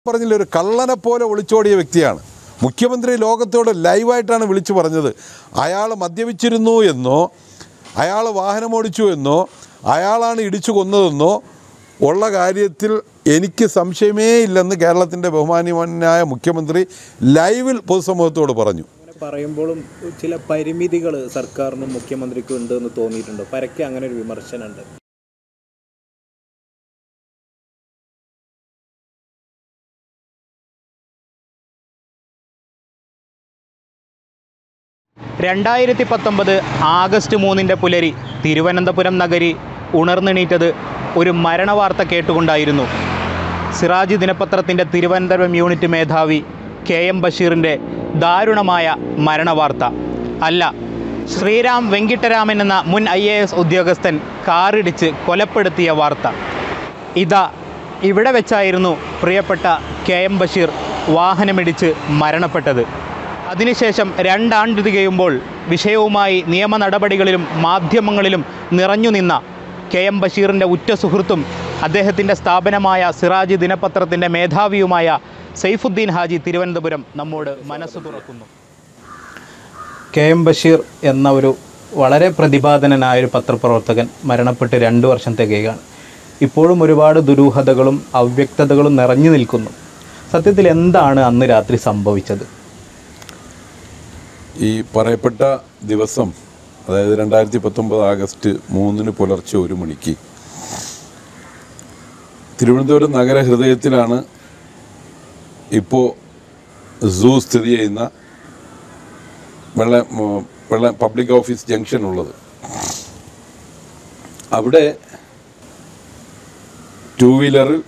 പറഞ്ഞില്ല ഒരു കള്ളനെ പോലെ ഒളിച്ചോടിയ വ്യക്തിയാണ് മുഖ്യമന്ത്രി ലോകത്തോട് ലൈവായിട്ടാണ് വിളിച്ചു പറഞ്ഞത് അയാൾ മദ്യപിച്ചിരുന്നു എന്നോ അയാൾ വാഹനമോടിച്ചു എന്നോ അയാളാണ് ഇടിച്ചു കൊന്നതെന്നോ ഉള്ള കാര്യത്തിൽ എനിക്ക് സംശയമേ ഇല്ലെന്ന് കേരളത്തിൻ്റെ ബഹുമാന്യനായ മുഖ്യമന്ത്രി ലൈവിൽ പൊതുസമൂഹത്തോട് പറഞ്ഞു അങ്ങനെ പറയുമ്പോഴും ചില പരിമിതികൾ സർക്കാരിനും മുഖ്യമന്ത്രിക്കും ഉണ്ട് എന്ന് തോന്നിയിട്ടുണ്ട് പരക്കെ അങ്ങനെ ഒരു വിമർശനമുണ്ട് രണ്ടായിരത്തി പത്തൊമ്പത് ആഗസ്റ്റ് മൂന്നിൻ്റെ പുലരി തിരുവനന്തപുരം നഗരി ഉണർന്നെണീറ്റത് ഒരു മരണവാർത്ത കേട്ടുകൊണ്ടായിരുന്നു സിറാജ് ദിനപത്രത്തിൻ്റെ തിരുവനന്തപുരം യൂണിറ്റ് മേധാവി കെ എം ബഷീറിൻ്റെ ദാരുണമായ മരണവാർത്ത അല്ല ശ്രീരാം വെങ്കിട്ടരാമൻ എന്ന മുൻ ഐ എ എസ് ഉദ്യോഗസ്ഥൻ കാറിടിച്ച് കൊലപ്പെടുത്തിയ വാർത്ത ഇതാ ഇവിടെ വെച്ചായിരുന്നു പ്രിയപ്പെട്ട കെ എം ബഷീർ വാഹനമിടിച്ച് മരണപ്പെട്ടത് അതിനുശേഷം രണ്ടാണ്ട് തികയുമ്പോൾ വിഷയവുമായി നിയമ നടപടികളിലും മാധ്യമങ്ങളിലും നിറഞ്ഞു നിന്ന കെ എം ബഷീറിൻ്റെ ഉറ്റ സുഹൃത്തും അദ്ദേഹത്തിൻ്റെ സ്ഥാപനമായ സിറാജ് ദിനപത്രത്തിൻ്റെ മേധാവിയുമായ സൈഫുദ്ദീൻ ഹാജി തിരുവനന്തപുരം നമ്മോട് മനസ്സ് തുറക്കുന്നു കെ എം ബഷീർ എന്ന ഒരു വളരെ പ്രതിപാദനനായ ഒരു പത്രപ്രവർത്തകൻ മരണപ്പെട്ട് രണ്ട് വർഷം തികയുകയാണ് ഇപ്പോഴും ഒരുപാട് ദുരൂഹതകളും അവ്യക്തതകളും നിറഞ്ഞു നിൽക്കുന്നു സത്യത്തിൽ എന്താണ് അന്ന് രാത്രി സംഭവിച്ചത് ഈ പറയപ്പെട്ട ദിവസം അതായത് രണ്ടായിരത്തി പത്തൊമ്പത് ആഗസ്റ്റ് മൂന്നിന് പുലർച്ചെ ഒരു മണിക്ക് തിരുവനന്തപുരം നഗരഹൃദയത്തിലാണ് ഇപ്പോൾ സൂ സ്ഥിതി ചെയ്യുന്ന വെള്ള ഉം, വെള്ള പബ്ലിക് ഓഫീസ് ജംഗ്ഷൻ ഉള്ളത് അവിടെ ടൂ വീലറിൽ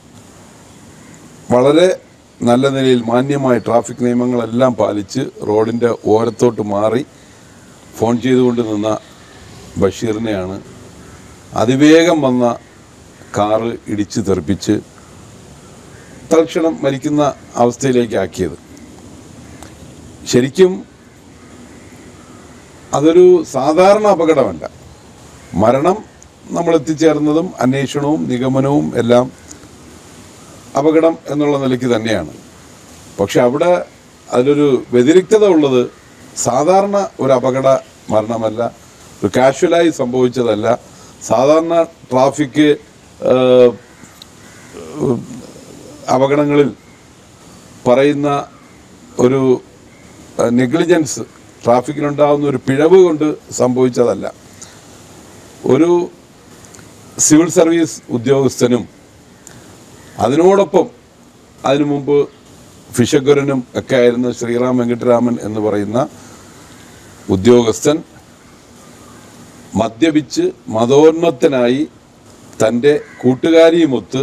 വളരെ നല്ല നിലയിൽ മാന്യമായ ട്രാഫിക് നിയമങ്ങളെല്ലാം പാലിച്ച് റോഡിൻ്റെ ഓരത്തോട്ട് മാറി ഫോൺ ചെയ്തുകൊണ്ട് നിന്ന ബഷീറിനെയാണ് അതിവേഗം വന്ന കാറ് ഇടിച്ച് തെറിപ്പിച്ച് തൽക്ഷണം മരിക്കുന്ന അവസ്ഥയിലേക്ക് ആക്കിയത് ശരിക്കും അതൊരു സാധാരണ അപകടമല്ല മരണം നമ്മൾ എത്തിച്ചേർന്നതും അന്വേഷണവും നിഗമനവും എല്ലാം അപകടം എന്നുള്ള നിലയ്ക്ക് തന്നെയാണ് പക്ഷെ അവിടെ അതിലൊരു വ്യതിരിക്തത ഉള്ളത് സാധാരണ ഒരു അപകട മരണമല്ല ഒരു കാഷ്വലായി സംഭവിച്ചതല്ല സാധാരണ ട്രാഫിക് ഏഹ്, അപകടങ്ങളിൽ പറയുന്ന ഒരു നെഗ്ലിജൻസ് ട്രാഫിക്കിലുണ്ടാകുന്ന ഒരു പിഴവ് കൊണ്ട് സംഭവിച്ചതല്ല ഒരു സിവിൽ സർവീസ് ഉദ്യോഗസ്ഥനും അതിനോടൊപ്പം അതിനു മുമ്പ് ഫിഷഗുരനും ഒക്കെ ആയിരുന്ന ശ്രീറാം വെങ്കിട്ടരാമൻ എന്ന് പറയുന്ന ഉദ്യോഗസ്ഥൻ മദ്യപിച്ച് മതോന്മത്തനായി തൻ്റെ കൂട്ടുകാരിയുമൊത്ത്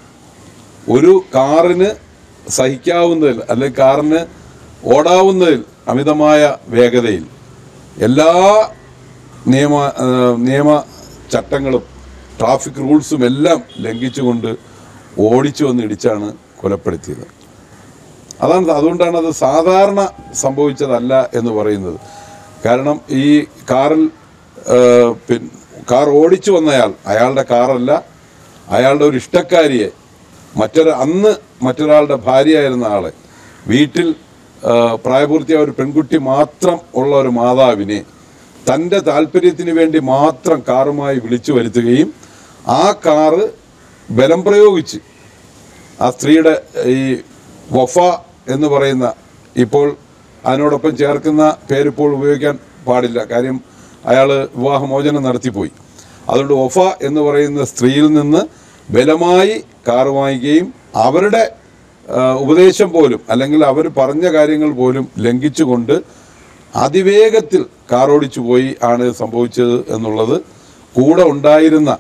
ഒരു കാറിന് സഹിക്കാവുന്നതിൽ അല്ലെങ്കിൽ കാറിന് ഓടാവുന്നതിൽ അമിതമായ വേഗതയിൽ എല്ലാ നിയമ ആ, നിയമ ചട്ടങ്ങളും ട്രാഫിക് റൂൾസും എല്ലാം ലംഘിച്ചുകൊണ്ട് ഓടിച്ചു വന്ന് ഇടിച്ചാണ് കൊലപ്പെടുത്തിയത് അതാണ് അതുകൊണ്ടാണ് അത് സാധാരണ സംഭവിച്ചതല്ല എന്ന് പറയുന്നത് കാരണം ഈ കാറിൽ ആ, പിൻ കാർ ഓടിച്ചു വന്നയാൾ അയാളുടെ കാറല്ല അയാളുടെ ഒരു ഇഷ്ടക്കാരിയെ മറ്റൊരു അന്ന് മറ്റൊരാളുടെ ഭാര്യയായിരുന്ന ആളെ വീട്ടിൽ ആ, പ്രായപൂർത്തിയായ ഒരു പെൺകുട്ടി മാത്രം ഉള്ള ഒരു മാതാവിനെ തൻ്റെ താല്പര്യത്തിന് വേണ്ടി മാത്രം കാറുമായി വിളിച്ചു വരുത്തുകയും ആ കാറ് ബലം പ്രയോഗിച്ച് ആ സ്ത്രീയുടെ ഈ വഫ എന്ന് പറയുന്ന ഇപ്പോൾ അതിനോടൊപ്പം ചേർക്കുന്ന പേരിപ്പോൾ ഉപയോഗിക്കാൻ പാടില്ല കാര്യം അയാൾ വിവാഹമോചനം നടത്തിപ്പോയി അതുകൊണ്ട് വഫ എന്ന് പറയുന്ന സ്ത്രീയിൽ നിന്ന് ബലമായി കാറ് വാങ്ങിക്കുകയും അവരുടെ ആ, ഉപദേശം പോലും അല്ലെങ്കിൽ അവർ പറഞ്ഞ കാര്യങ്ങൾ പോലും ലംഘിച്ചുകൊണ്ട് അതിവേഗത്തിൽ കാർ ഓടിച്ചു പോയി ആണ് സംഭവിച്ചത് എന്നുള്ളത് കൂടെ ഉണ്ടായിരുന്ന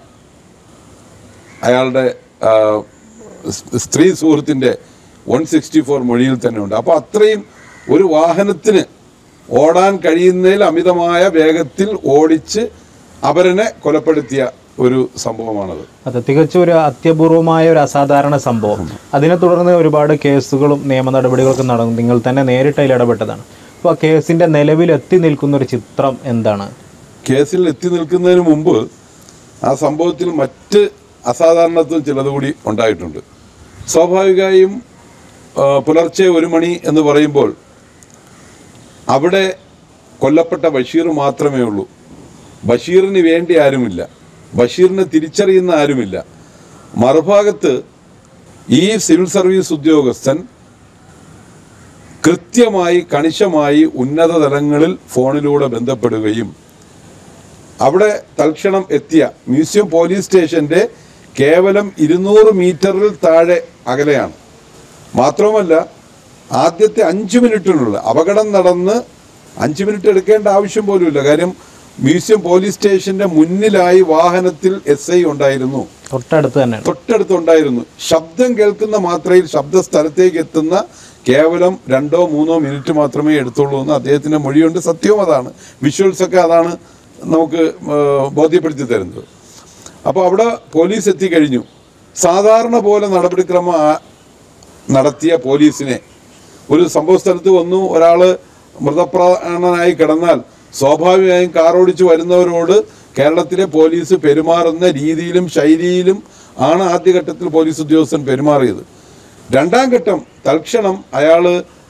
അയാളുടെ ആ, സ് സ്ത്രീ സുഹൃത്തിൻ്റെ വൺ സിക്സ്റ്റി ഫോർ മൊഴിയിൽ തന്നെ ഉണ്ട് അപ്പോൾ അത്രയും ഒരു വാഹനത്തിന് ഓടാൻ കഴിയുന്നതിൽ അമിതമായ വേഗത്തിൽ ഓടിച്ച് അപരനെ കൊലപ്പെടുത്തിയ ഒരു സംഭവമാണത് അത് തികച്ചും ഒരു അത്യപൂർവമായ ഒരു അസാധാരണ സംഭവം അതിനെ തുടർന്ന് ഒരുപാട് കേസുകളും നിയമ നടപടികളൊക്കെ നടന്നു നിങ്ങൾ തന്നെ നേരിട്ട് അതിൽ ഇടപെട്ടതാണ് അപ്പോൾ ആ കേസിന്റെ നിലവിൽ എത്തി നിൽക്കുന്ന ഒരു ചിത്രം എന്താണ് കേസിൽ എത്തി നിൽക്കുന്നതിന് മുമ്പ് ആ സംഭവത്തിൽ മറ്റ് അസാധാരണത്വം ചിലത് കൂടി ഉണ്ടായിട്ടുണ്ട് സ്വാഭാവികമായും ആ, പുലർച്ചെ ഒരു മണി എന്ന് പറയുമ്പോൾ അവിടെ കൊല്ലപ്പെട്ട ബഷീർ മാത്രമേ ഉള്ളൂ ബഷീറിന് വേണ്ടി ആരുമില്ല ബഷീറിനെ തിരിച്ചറിയുന്ന ആരുമില്ല മറുഭാഗത്ത് ഈ സിവിൽ സർവീസ് ഉദ്യോഗസ്ഥൻ കൃത്യമായി കണിശമായി ഉന്നത തലങ്ങളിൽ ഫോണിലൂടെ ബന്ധപ്പെടുകയും അവിടെ തൽക്ഷണം എത്തിയ മ്യൂസിയം പോലീസ് സ്റ്റേഷന്റെ കേവലം ഇരുന്നൂറ് മീറ്ററിൽ താഴെ അകലെയാണ് മാത്രവുമല്ല ആദ്യത്തെ അഞ്ച് മിനിറ്റിനുള്ള അപകടം നടന്ന് അഞ്ച് മിനിറ്റ് എടുക്കേണ്ട ആവശ്യം പോലുമില്ല കാര്യം മ്യൂസിയം പോലീസ് സ്റ്റേഷന്റെ മുന്നിലായി വാഹനത്തിൽ എസ് ഐ ഉണ്ടായിരുന്നു തൊട്ടടുത്ത് തന്നെയാണ് തൊട്ടടുത്തുണ്ടായിരുന്നു ശബ്ദം കേൾക്കുന്ന മാത്രയിൽ ശബ്ദ സ്ഥലത്തേക്ക് എത്തുന്ന കേവലം രണ്ടോ മൂന്നോ മിനിറ്റ് മാത്രമേ എടുത്തുള്ളൂ എന്ന് അദ്ദേഹത്തിന്റെ മൊഴിയുണ്ട് സത്യവും അതാണ് വിഷ്വൽസ് ഒക്കെ അതാണ് നമുക്ക് ഏർ, ബോധ്യപ്പെടുത്തി തരുന്നത് അപ്പോൾ അവിടെ പോലീസ് എത്തിക്കഴിഞ്ഞു സാധാരണ പോലെ നടപടിക്രമം ആ- നടത്തിയ പോലീസിനെ ഒരു സംഭവ സ്ഥലത്ത് വന്നു ഒരാൾ മൃതപ്രാണനായി കിടന്നാൽ സ്വാഭാവികമായും കാറോടിച്ച് വരുന്നവരോട് കേരളത്തിലെ പോലീസ് പെരുമാറുന്ന രീതിയിലും ശൈലിയിലും ആണ് ആദ്യഘട്ടത്തിൽ പോലീസ് ഉദ്യോഗസ്ഥൻ പെരുമാറിയത് രണ്ടാം ഘട്ടം തൽക്ഷണം അയാൾ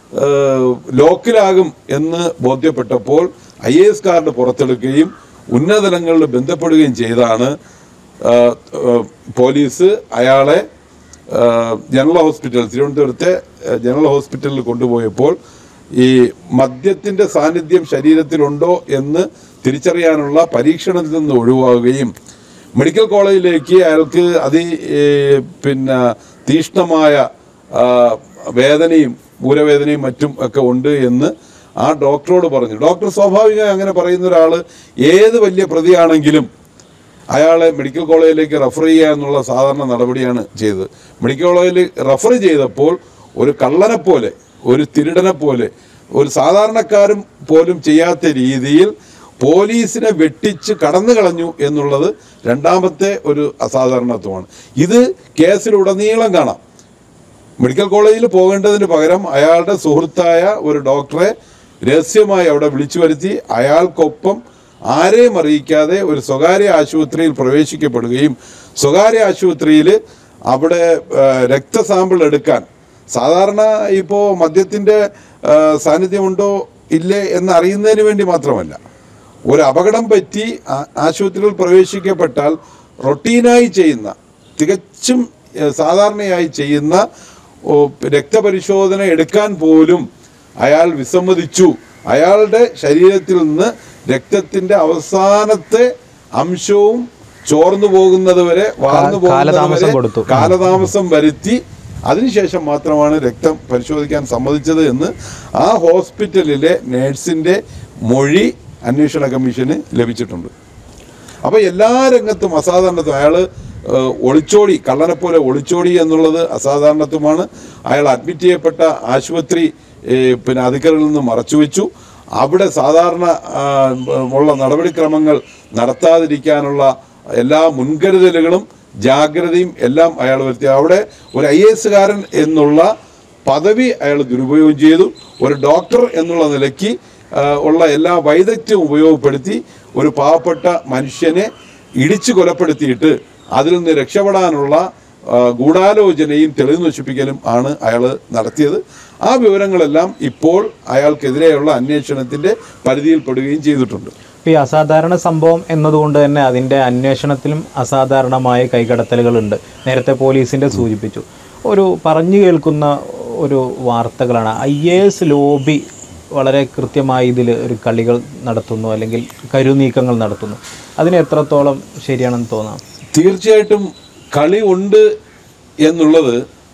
ലോക്കിലാകും എന്ന് ബോധ്യപ്പെട്ടപ്പോൾ ഐ എ എസ് കാർഡ് പുറത്തെടുക്കുകയും ഉന്നതതലങ്ങളിൽ ബന്ധപ്പെടുകയും ചെയ്താണ് ആ, ആ, പോലീസ് അയാളെ ആ, ജനറൽ ഹോസ്പിറ്റൽ തിരുവനന്തപുരത്തെ ആ, ജനറൽ ഹോസ്പിറ്റലിൽ കൊണ്ടുപോയപ്പോൾ ഈ മദ്യത്തിന്റെ സാന്നിധ്യം ശരീരത്തിലുണ്ടോ എന്ന് തിരിച്ചറിയാനുള്ള പരീക്ഷണത്തിൽ നിന്ന് ഒഴിവാകുകയും മെഡിക്കൽ കോളേജിലേക്ക് അയാൾക്ക് അതി ഏ, പിന്നെ തീഷ്ണമായ ആ, വേദനയും ഊരവേദനയും മറ്റും ഒക്കെ ഉണ്ട് എന്ന് ആ ഡോക്ടറോട് പറഞ്ഞു ഡോക്ടർ സ്വാഭാവികമായി അങ്ങനെ പറയുന്ന ഒരാൾ ഏത് വലിയ പ്രതിയാണെങ്കിലും അയാളെ മെഡിക്കൽ കോളേജിലേക്ക് റെഫർ ചെയ്യുക എന്നുള്ള സാധാരണ നടപടിയാണ് ചെയ്തത് മെഡിക്കൽ കോളേജിൽ റെഫർ ചെയ്തപ്പോൾ ഒരു കള്ളനെ പോലെ ഒരു തിരുടനെ പോലെ ഒരു സാധാരണക്കാരും പോലും ചെയ്യാത്ത രീതിയിൽ പോലീസിനെ വെട്ടിച്ച് കടന്നു കളഞ്ഞു എന്നുള്ളത് രണ്ടാമത്തെ ഒരു അസാധാരണത്വമാണ് ഇത് കേസിലുടനീളം കാണാം മെഡിക്കൽ കോളേജിൽ പോകേണ്ടതിന് പകരം അയാളുടെ സുഹൃത്തായ ഒരു ഡോക്ടറെ രഹസ്യമായി അവിടെ വിളിച്ചു വരുത്തി അയാൾക്കൊപ്പം ആരെയും അറിയിക്കാതെ ഒരു സ്വകാര്യ ആശുപത്രിയിൽ പ്രവേശിക്കപ്പെടുകയും സ്വകാര്യ ആശുപത്രിയിൽ അവിടെ ആ, രക്തസാമ്പിൾ എടുക്കാൻ സാധാരണ ഇപ്പോൾ മദ്യത്തിൻ്റെ ആ, സാന്നിധ്യമുണ്ടോ ഇല്ലേ എന്ന് അറിയുന്നതിന് വേണ്ടി മാത്രമല്ല ഒരു അപകടം പറ്റി ആ- ആശുപത്രിയിൽ പ്രവേശിക്കപ്പെട്ടാൽ റൊട്ടീനായി ചെയ്യുന്ന തികച്ചും ഏഹ്, സാധാരണയായി ചെയ്യുന്ന ഓ, രക്തപരിശോധന എടുക്കാൻ പോലും അയാൾ വിസമ്മതിച്ചു അയാളുടെ ശരീരത്തിൽ നിന്ന് രക്തത്തിന്റെ അവസാനത്തെ അംശവും ചോർന്നു പോകുന്നത് വരെ വാർന്നു പോകുന്നത് കാലതാമസം വരെ കൊടുത്തു. കാലതാമസം വരുത്തി അതിനുശേഷം മാത്രമാണ് രക്തം പരിശോധിക്കാൻ സമ്മതിച്ചത് എന്ന് ആ ഹോസ്പിറ്റലിലെ നേഴ്സിന്റെ മൊഴി അന്വേഷണ കമ്മീഷന് ലഭിച്ചിട്ടുണ്ട് അപ്പോൾ എല്ലാ രംഗത്തും അസാധാരണത്വം അയാൾ ഒളിച്ചോടി കള്ളനെ പോലെ ഒളിച്ചോടി എന്നുള്ളത് അസാധാരണത്വമാണ് അയാൾ അഡ്മിറ്റ് ചെയ്യപ്പെട്ട ആശുപത്രി ഏഹ്, പിന്നെ അധികൃതരിൽ നിന്ന് മറച്ചുവെച്ചു അവിടെ സാധാരണ ആ, ഉള്ള നടപടിക്രമങ്ങൾ നടത്താതിരിക്കാനുള്ള എല്ലാ മുൻകരുതലുകളും ജാഗ്രതയും എല്ലാം അയാൾ വരുത്തി അവിടെ ഒരു ഐ എസ് കാരൻ എന്നുള്ള പദവി അയാൾ ദുരുപയോഗം ചെയ്തു ഒരു ഡോക്ടർ എന്നുള്ള നിലയ്ക്ക് ആ, ഉള്ള എല്ലാ വൈദഗ്ധ്യവും ഉപയോഗപ്പെടുത്തി ഒരു പാവപ്പെട്ട മനുഷ്യനെ ഇടിച്ചു കൊലപ്പെടുത്തിയിട്ട് അതിൽ നിന്ന് രക്ഷപ്പെടാനുള്ള ആ, ഗൂഢാലോചനയും തെളിവ് നശിപ്പിക്കലും ആണ് അയാൾ നടത്തിയത് ആ വിവരങ്ങളെല്ലാം ഇപ്പോൾ അയാൾക്കെതിരെയുള്ള അന്വേഷണത്തിന്റെ പരിധിയിൽപ്പെടുകയും ചെയ്തിട്ടുണ്ട് ഈ അസാധാരണ സംഭവം എന്നതുകൊണ്ട് തന്നെ അതിൻ്റെ അന്വേഷണത്തിലും അസാധാരണമായ കൈകടത്തലുകളുണ്ട് നേരത്തെ പോലീസിൻ്റെ സൂചിപ്പിച്ചു ഒരു പറഞ്ഞു കേൾക്കുന്ന ഒരു വാർത്തകളാണ് ഐ എ എസ് ലോബി വളരെ കൃത്യമായി ഇതിൽ ഒരു കളികൾ നടത്തുന്നു അല്ലെങ്കിൽ കരുനീക്കങ്ങൾ നടത്തുന്നു അതിന് എത്രത്തോളം ശരിയാണെന്ന് തോന്നാം തീർച്ചയായിട്ടും കളി ഉണ്ട് എന്നുള്ളത്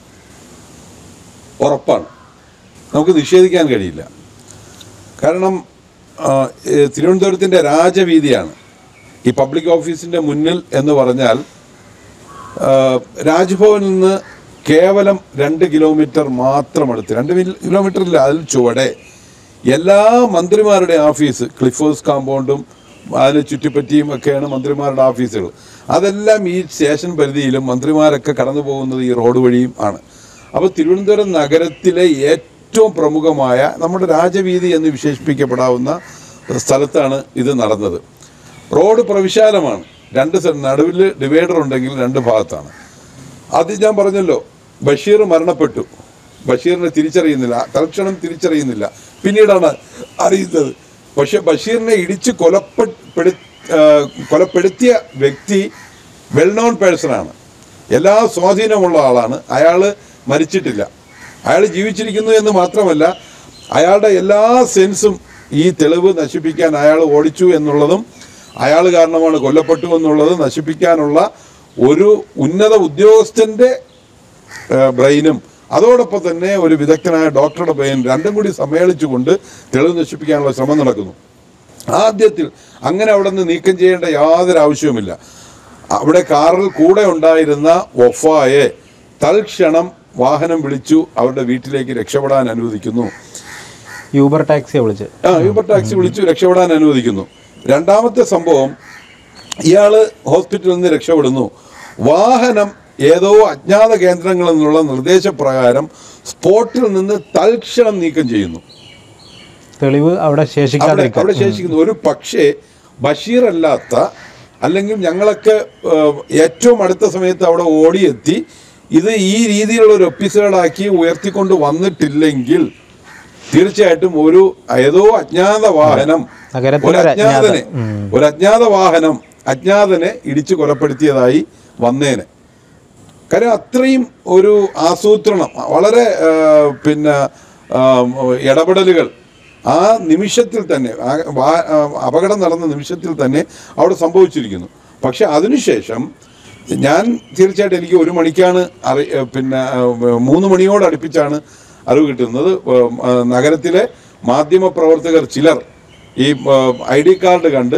ഉറപ്പാണ് നമുക്ക് നിഷേധിക്കാൻ കഴിയില്ല കാരണം ആ, ഏ, തിരുവനന്തപുരത്തിൻ്റെ രാജവീതിയാണ് ഈ പബ്ലിക് ഓഫീസിൻ്റെ മുന്നിൽ എന്ന് പറഞ്ഞാൽ ആ, രാജ്ഭവനിൽ നിന്ന് കേവലം രണ്ട് കിലോമീറ്റർ മാത്രം അടുത്ത് രണ്ട് മിൽ- കിലോമീറ്റർ ഇല്ല അതിൽ ചുവടെ എല്ലാ മന്ത്രിമാരുടെ ഓഫീസ് ക്ലിഫേഴ്സ് കോമ്പൗണ്ടും അതിനെ ചുറ്റിപ്പറ്റിയും ഒക്കെയാണ് മന്ത്രിമാരുടെ ഓഫീസുകൾ അതെല്ലാം ഈ സ്റ്റേഷൻ പരിധിയിലും മന്ത്രിമാരൊക്കെ കടന്നു പോകുന്നത് ഈ റോഡ് വഴിയും ആണ് അപ്പോൾ തിരുവനന്തപുരം നഗരത്തിലെ ഏറ്റവും പ്രമുഖമായ നമ്മുടെ രാജവീതി എന്ന് വിശേഷിപ്പിക്കപ്പെടാവുന്ന സ്ഥലത്താണ് ഇത് നടന്നത് റോഡ് പ്രവിശാലമാണ് രണ്ട് സ്ഥലം നടുവിൽ ഡിവൈഡർ ഉണ്ടെങ്കിൽ രണ്ട് ഭാഗത്താണ് അത് ഞാൻ പറഞ്ഞല്ലോ ബഷീർ മരണപ്പെട്ടു ബഷീറിനെ തിരിച്ചറിയുന്നില്ല തൽക്ഷണം തിരിച്ചറിയുന്നില്ല പിന്നീടാണ് അറിയുന്നത് പക്ഷെ ബഷീറിനെ ഇടിച്ച് കൊലപ്പെടു ആ, കൊലപ്പെടുത്തിയ വ്യക്തി വെൽ നോൺ പേഴ്സണാണ് എല്ലാ സ്വാധീനമുള്ള ആളാണ് അയാൾ മരിച്ചിട്ടില്ല അയാൾ ജീവിച്ചിരിക്കുന്നു എന്ന് മാത്രമല്ല അയാളുടെ എല്ലാ സെൻസും ഈ തെളിവ് നശിപ്പിക്കാൻ അയാൾ ഓടിച്ചു എന്നുള്ളതും അയാൾ കാരണമാണ് കൊല്ലപ്പെട്ടു എന്നുള്ളത് നശിപ്പിക്കാനുള്ള ഒരു ഉന്നത ഉദ്യോഗസ്ഥന്റെ ഏഹ്, ബ്രെയിനും അതോടൊപ്പം തന്നെ ഒരു വിദഗ്ധനായ ഡോക്ടറുടെ ബ്രെയിൻ രണ്ടും കൂടി സമ്മേളിച്ചുകൊണ്ട് തെളിവ് നശിപ്പിക്കാനുള്ള ശ്രമം നടക്കുന്നു ആദ്യത്തിൽ അങ്ങനെ അവിടെ നിന്ന് നീക്കം ചെയ്യേണ്ട യാതൊരു ആവശ്യവുമില്ല അവിടെ കാറിൽ കൂടെ ഉണ്ടായിരുന്ന വഫായെ തൽക്ഷണം വാഹനം വിളിച്ചു അവരുടെ വീട്ടിലേക്ക് രക്ഷപ്പെടാൻ അനുവദിക്കുന്നു യൂബർ ടാക്സിയെ വിളിച്ച് ആ യൂബർ ടാക്സി വിളിച്ചു രക്ഷപ്പെടാൻ അനുവദിക്കുന്നു രണ്ടാമത്തെ സംഭവം ഇയാള് ഹോസ്പിറ്റലിൽ നിന്ന് രക്ഷപ്പെടുന്നു വാഹനം ഏതോ അജ്ഞാത കേന്ദ്രങ്ങളിൽ നിന്നുള്ള നിർദ്ദേശപ്രകാരം സ്പോട്ടിൽ നിന്ന് തൽക്ഷണം നീക്കം ചെയ്യുന്നു തെളിവ് അവിടെ അവിടെ ശേഷിക്കാതിരിക്കാൻ അവിടെ ശേഷിക്കുന്നു ഒരു പക്ഷേ ബഷീർ അല്ലാത്ത അല്ലെങ്കിൽ ഞങ്ങളൊക്കെ ഏഹ്, ഏറ്റവും അടുത്ത സമയത്ത് അവിടെ ഓടിയെത്തി ഇത് ഈ രീതിയിലുള്ള ഒരു എപ്പിസോഡാക്കി ഉയർത്തിക്കൊണ്ട് വന്നിട്ടില്ലെങ്കിൽ തീർച്ചയായിട്ടും ഒരു ഏതോ അജ്ഞാത വാഹനം നഗരത്തിലെ ഒരു ഒരു അജ്ഞാതനെ ഒരു അജ്ഞാത വാഹനം അജ്ഞാതനെ ഇടിച്ചു കൊലപ്പെടുത്തിയതായി വന്നേനെ കാര്യം അത്രയും ഒരു ആസൂത്രണം വളരെ ആ, പിന്നെ ആ, ഇടപെടലുകൾ ആ നിമിഷത്തിൽ തന്നെ ആ വാ- ആ, അപകടം നടന്ന നിമിഷത്തിൽ തന്നെ അവിടെ സംഭവിച്ചിരിക്കുന്നു പക്ഷെ അതിനുശേഷം ഞാൻ തീർച്ചയായിട്ടും എനിക്ക് ഒരു മണിക്കാണ് അറി ആ, പിന്നെ ആ, മൂന്ന് മണിയോട് അടുപ്പിച്ചാണ് അറിവ് കിട്ടുന്നത് ആ, നഗരത്തിലെ മാധ്യമ പ്രവർത്തകർ ചിലർ ഈ ഐ ഡി കാർഡ് കണ്ട്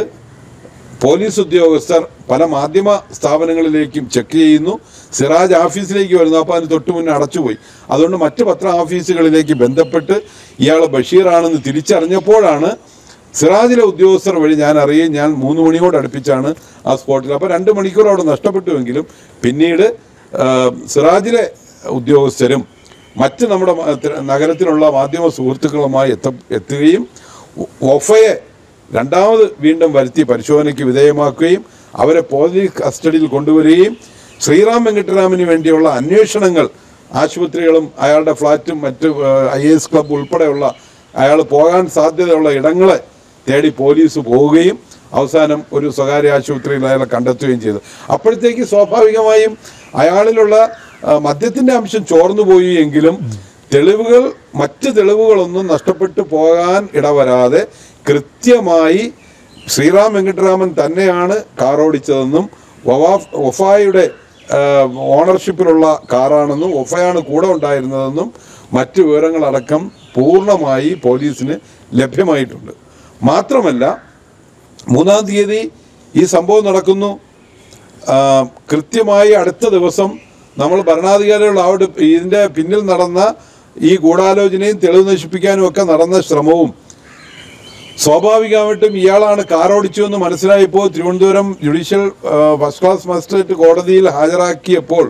പോലീസ് ഉദ്യോഗസ്ഥർ പല മാധ്യമ സ്ഥാപനങ്ങളിലേക്കും ചെക്ക് ചെയ്യുന്നു സിറാജ് ഓഫീസിലേക്ക് വരുന്നു അപ്പോൾ അതിന് തൊട്ട് മുന്നേ അടച്ചുപോയി അതുകൊണ്ട് മറ്റ് പത്ര ഓഫീസുകളിലേക്ക് ബന്ധപ്പെട്ട് ഇയാൾ ബഷീറാണെന്ന് തിരിച്ചറിഞ്ഞപ്പോഴാണ് സിറാജിലെ ഉദ്യോഗസ്ഥർ വഴി ഞാൻ അറിയുകയും ഞാൻ മൂന്ന് മണിയോട് അടുപ്പിച്ചാണ് ആ സ്പോട്ടിൽ അപ്പോൾ രണ്ട് മണിക്കൂർ അവിടെ നഷ്ടപ്പെട്ടുവെങ്കിലും പിന്നീട് ആ, സിറാജിലെ ഉദ്യോഗസ്ഥരും മറ്റ് നമ്മുടെ മ- ത- നഗരത്തിലുള്ള മാധ്യമ സുഹൃത്തുക്കളുമായി എത്ത എത്തുകയും ഒ- ഒഫയെ രണ്ടാമത് വീണ്ടും വരുത്തി പരിശോധനയ്ക്ക് വിധേയമാക്കുകയും അവരെ പോലീസ് കസ്റ്റഡിയിൽ കൊണ്ടുവരികയും ശ്രീറാം വെങ്കട്ടരാമന് വേണ്ടിയുള്ള അന്വേഷണങ്ങൾ ആശുപത്രികളും അയാളുടെ ഫ്ലാറ്റും മറ്റ് ഐ എസ് ക്ലബ് ഉൾപ്പെടെയുള്ള അയാൾ പോകാൻ സാധ്യതയുള്ള ഇടങ്ങളെ തേടി പോലീസ് പോവുകയും അവസാനം ഒരു സ്വകാര്യ ആശുപത്രിയിൽ അയാളെ കണ്ടെത്തുകയും ചെയ്തു അപ്പോഴത്തേക്ക് സ്വാഭാവികമായും അയാളിലുള്ള ആ, മദ്യത്തിന്റെ അംശം ചോർന്നു പോയി എങ്കിലും തെളിവുകൾ മറ്റ് തെളിവുകളൊന്നും നഷ്ടപ്പെട്ടു പോകാൻ ഇടവരാതെ കൃത്യമായി ശ്രീറാം വെങ്കട്ടരാമൻ തന്നെയാണ് കാർ ഓടിച്ചതെന്നും വവാഫ് വഫായുടെ ആ, ഓണർഷിപ്പിലുള്ള കാറാണെന്നും വഫയാണ് കൂടെ ഉണ്ടായിരുന്നതെന്നും മറ്റ് വിവരങ്ങളടക്കം പൂർണ്ണമായി പോലീസിന് ലഭ്യമായിട്ടുണ്ട് മാത്രമല്ല മൂന്നാം തീയതി ഈ സംഭവം നടക്കുന്നു ആ, കൃത്യമായി അടുത്ത ദിവസം നമ്മൾ ഭരണാധികാരികൾ അവിടെ ഇതിൻ്റെ പിന്നിൽ നടന്ന ഈ ഗൂഢാലോചനയും തെളിവ് നശിപ്പിക്കാനും ഒക്കെ നടന്ന ശ്രമവും സ്വാഭാവികമായിട്ടും ഇയാളാണ് കാർ ഓടിച്ചു എന്ന് മനസ്സിലായപ്പോൾ തിരുവനന്തപുരം ജുഡീഷ്യൽ ആ, ഫസ്റ്റ് ക്ലാസ് മജിസ്ട്രേറ്റ് കോടതിയിൽ ഹാജരാക്കിയപ്പോൾ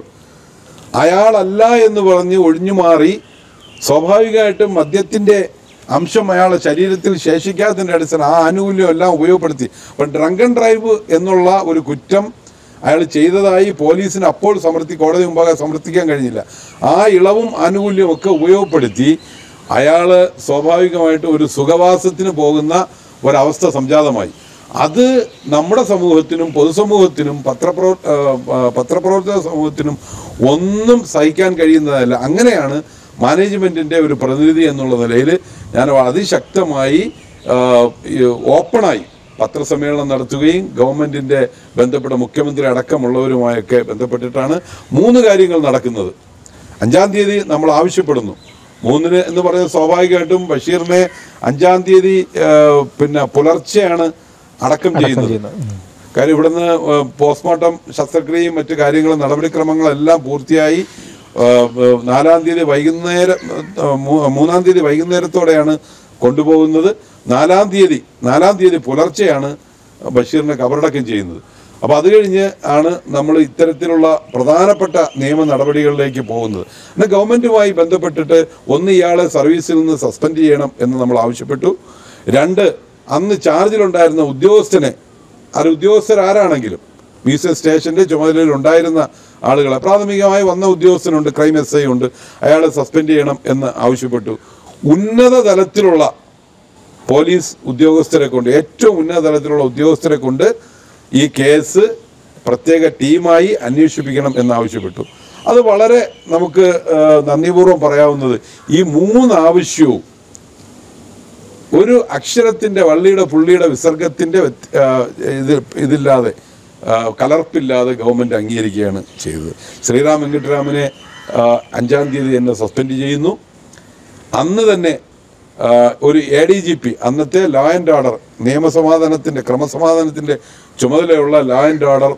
അയാളല്ല എന്ന് പറഞ്ഞ് ഒഴിഞ്ഞു മാറി സ്വാഭാവികമായിട്ടും മദ്യത്തിൻ്റെ അംശം അയാളുടെ ശരീരത്തിൽ ശേഷിക്കാത്തതിൻ്റെ അടിസ്ഥാനം ആ ആനുകൂല്യം എല്ലാം ഉപയോഗപ്പെടുത്തി അപ്പം ഡ്രങ്കൺ ഡ്രൈവ് എന്നുള്ള ഒരു കുറ്റം അയാൾ ചെയ്തതായി പോലീസിന് അപ്പോൾ സമർത്ഥി കോടതി മുമ്പാകെ സമർത്ഥിക്കാൻ കഴിഞ്ഞില്ല ആ ഇളവും ആനുകൂല്യവും ഒക്കെ ഉപയോഗപ്പെടുത്തി അയാൾ സ്വാഭാവികമായിട്ട് ഒരു സുഖവാസത്തിന് പോകുന്ന ഒരവസ്ഥ സംജാതമായി അത് നമ്മുടെ സമൂഹത്തിനും പൊതുസമൂഹത്തിനും പത്രപ്രവ ആ, ആ, പത്രപ്രവർത്തക സമൂഹത്തിനും ഒന്നും സഹിക്കാൻ കഴിയുന്നതല്ല അങ്ങനെയാണ് മാനേജ്മെൻറ്റിൻ്റെ ഒരു പ്രതിനിധി എന്നുള്ള നിലയിൽ ഞാൻ അതിശക്തമായി ആ, ഈ ഓപ്പണായി പത്രസമ്മേളനം നടത്തുകയും ഗവൺമെൻറ്റിൻ്റെ ബന്ധപ്പെട്ട മുഖ്യമന്ത്രി അടക്കമുള്ളവരുമായൊക്കെ ബന്ധപ്പെട്ടിട്ടാണ് മൂന്ന് കാര്യങ്ങൾ നടക്കുന്നത് അഞ്ചാം തീയതി നമ്മൾ ആവശ്യപ്പെടുന്നു മൂന്നിന് എന്ന് പറയുന്നത് സ്വാഭാവികമായിട്ടും ബഷീറിനെ അഞ്ചാം തീയതി ആ, പിന്നെ പുലർച്ചെയാണ് അടക്കം ചെയ്യുന്നത് കാര്യം ഇവിടുന്ന് ആ, പോസ്റ്റ്മോർട്ടം ശസ്ത്രക്രിയയും മറ്റു കാര്യങ്ങളും നടപടിക്രമങ്ങളെല്ലാം പൂർത്തിയായി ആ, ആ, നാലാം തീയതി വൈകുന്നേരം ആ, മൂ- മൂന്നാം തീയതി വൈകുന്നേരത്തോടെയാണ് കൊണ്ടുപോകുന്നത് നാലാം തീയതി നാലാം തീയതി പുലർച്ചെയാണ് ബഷീറിനെ കബറടക്കം ചെയ്യുന്നത് അപ്പോൾ അത് കഴിഞ്ഞ് ആണ് നമ്മൾ ഇത്തരത്തിലുള്ള പ്രധാനപ്പെട്ട നിയമ നടപടികളിലേക്ക് പോകുന്നത് എന്നാൽ ഗവൺമെൻറ്റുമായി ബന്ധപ്പെട്ടിട്ട് ഒന്ന് ഇയാളെ സർവീസിൽ നിന്ന് സസ്പെൻഡ് ചെയ്യണം എന്ന് നമ്മൾ ആവശ്യപ്പെട്ടു രണ്ട് അന്ന് ചാർജിലുണ്ടായിരുന്ന ഉദ്യോഗസ്ഥനെ അത് ഉദ്യോഗസ്ഥരാരാണെങ്കിലും മ്യൂസിയം സ്റ്റേഷൻ്റെ ചുമതലയിൽ ഉണ്ടായിരുന്ന ആളുകളെ പ്രാഥമികമായി വന്ന ഉദ്യോഗസ്ഥനുണ്ട് ക്രൈം എസ് ഐ ഉണ്ട് അയാളെ സസ്പെൻഡ് ചെയ്യണം എന്ന് ആവശ്യപ്പെട്ടു ഉന്നത തലത്തിലുള്ള പോലീസ് ഉദ്യോഗസ്ഥരെ കൊണ്ട് ഏറ്റവും ഉന്നത തലത്തിലുള്ള ഉദ്യോഗസ്ഥരെ കൊണ്ട് ഈ കേസ് പ്രത്യേക ടീമായി അന്വേഷിപ്പിക്കണം എന്നാവശ്യപ്പെട്ടു അത് വളരെ നമുക്ക് ആ, നന്ദിപൂർവ്വം പറയാവുന്നത് ഈ മൂന്ന് ആവശ്യവും ഒരു അക്ഷരത്തിന്റെ വള്ളിയുടെ പുള്ളിയുടെ വിസർഗത്തിന്റെ വ്യത്യ- ആ, ഇത് ഇതില്ലാതെ ആ, കലർപ്പില്ലാതെ ഗവൺമെന്റ് അംഗീകരിക്കുകയാണ് ചെയ്തത് ശ്രീറാം വെങ്കിട്ടരാമനെ ആ, അഞ്ചാം തീയതി എന്നെ സസ്പെൻഡ് ചെയ്യുന്നു അന്ന് തന്നെ ആ, ഒരു എ ഡി ജി പി അന്നത്തെ ലോ ആൻഡ് ഓർഡർ നിയമസമാധാനത്തിന്റെ ക്രമസമാധാനത്തിന്റെ ചുമതലയുള്ള law and order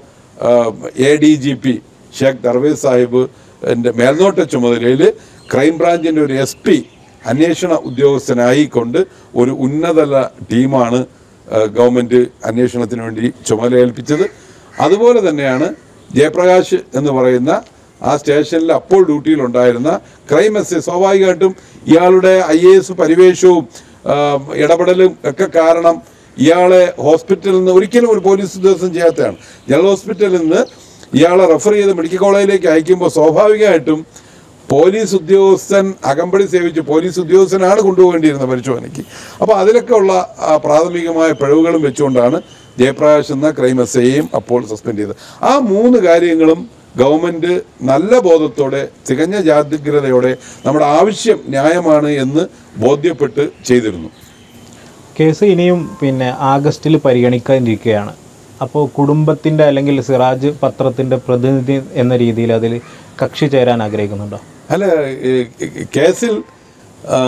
A D G P Shekh Darvesh Sahib എൻ്റെ മേൽനോട്ട ചുമതലയിൽ ക്രൈംബ്രാഞ്ചിൻ്റെ ഒരു എസ് പി അന്വേഷണ ഉദ്യോഗസ്ഥനായിക്കൊണ്ട് ഒരു ഉന്നതല ടീമാണ് ആ, ഗവൺമെന്റ് അന്വേഷണത്തിന് വേണ്ടി ചുമതലയേൽപ്പിച്ചത് അതുപോലെ തന്നെയാണ് ജയപ്രകാശ് എന്ന് പറയുന്ന ആ സ്റ്റേഷനിൽ അപ്പോൾ ഡ്യൂട്ടിയിലുണ്ടായിരുന്ന ക്രൈം എസ് ഐ സ്വാഭാവികമായിട്ടും ഇയാളുടെ ഐ എ എസ് പരിവേഷവും ആ, ഇടപെടലും ഒക്കെ കാരണം ഇയാളെ ഹോസ്പിറ്റലിൽ നിന്ന് ഒരിക്കലും ഒരു പോലീസ് ഉദ്യോഗസ്ഥൻ ചെയ്യാത്തതാണ് ജനറൽ ഹോസ്പിറ്റലിൽ നിന്ന് ഇയാളെ റെഫർ ചെയ്ത് മെഡിക്കൽ കോളേജിലേക്ക് അയക്കുമ്പോൾ സ്വാഭാവികമായിട്ടും പോലീസ് ഉദ്യോഗസ്ഥൻ അകമ്പടി സേവിച്ച് പോലീസ് ഉദ്യോഗസ്ഥനാണ് കൊണ്ടുപോകേണ്ടിയിരുന്നത് പരിശോധനയ്ക്ക് അപ്പോൾ അതിലൊക്കെ ഉള്ള ആ, പ്രാഥമികമായ പിഴവുകളും വെച്ചുകൊണ്ടാണ് ജയപ്രകാശ് എന്ന ക്രൈം എസ് ഐയെയും അപ്പോൾ സസ്പെൻഡ് ചെയ്തത് ആ മൂന്ന് കാര്യങ്ങളും ഗവൺമെന്റ് നല്ല ബോധത്തോടെ തികഞ്ഞ ജാഗ്രതയോടെ നമ്മുടെ ആവശ്യം ന്യായമാണ് എന്ന് ബോധ്യപ്പെട്ട് ചെയ്തിരുന്നു കേസ് ഇനിയും പിന്നെ ആഗസ്റ്റിൽ പരിഗണിക്കാനിരിക്കുകയാണ് അപ്പോൾ കുടുംബത്തിൻ്റെ അല്ലെങ്കിൽ സിറാജ് പത്രത്തിൻ്റെ പ്രതിനിധി എന്ന രീതിയിൽ അതിൽ കക്ഷി ചേരാൻ ആഗ്രഹിക്കുന്നുണ്ടോ അല്ല ഈ കേസിൽ ആ,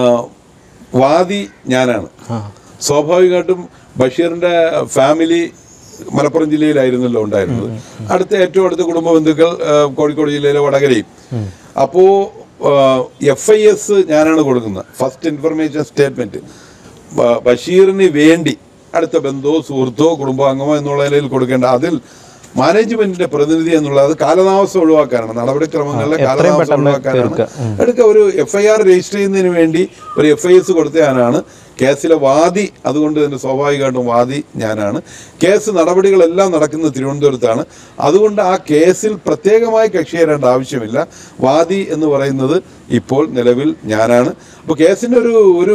വാദി ഞാനാണ് ആ സ്വാഭാവികമായിട്ടും ബഷീറിന്റെ ഫാമിലി മലപ്പുറം ജില്ലയിലായിരുന്നല്ലോ ഉണ്ടായിരുന്നത് അടുത്ത ഏറ്റവും അടുത്ത കുടുംബ ബന്ധുക്കൾ ആ, കോഴിക്കോട് ജില്ലയിലെ വടകരയും അപ്പോ എഫ് ഐ എസ് ഞാനാണ് കൊടുക്കുന്നത് ഫസ്റ്റ് ഇൻഫർമേഷൻ സ്റ്റേറ്റ്മെന്റ് ബഷീറിന് വേണ്ടി അടുത്ത ബന്ധുവോ സുഹൃത്തോ കുടുംബാംഗമോ എന്നുള്ള നിലയിൽ കൊടുക്കേണ്ട അതിൽ മാനേജ്മെന്റിന്റെ പ്രതിനിധി എന്നുള്ളത് അത് കാലതാമസം ഒഴിവാക്കാനാണ് നടപടിക്രമങ്ങളിലെ എത്രയും കാലതാമസം പെട്ടെന്ന് ഒഴിവാക്കാനാണ് തീർക്കുക. ഉം. എടുക്ക ഒരു എഫ് ഐ ആർ രജിസ്റ്റർ ചെയ്യുന്നതിന് വേണ്ടി ഒരു എഫ് ഐ എസ് കൊടുത്തയാനാണ് കേസിലെ വാദി അതുകൊണ്ട് തന്നെ സ്വാഭാവികമായിട്ടും വാദി ഞാനാണ് കേസ് നടപടികളെല്ലാം നടക്കുന്നത് തിരുവനന്തപുരത്താണ് അതുകൊണ്ട് ആ കേസിൽ പ്രത്യേകമായി കക്ഷി ചേരേണ്ട ആവശ്യമില്ല വാദി എന്ന് പറയുന്നത് ഇപ്പോൾ നിലവിൽ ഞാനാണ് അപ്പോൾ കേസിൻ്റെ ഒരു ഒരു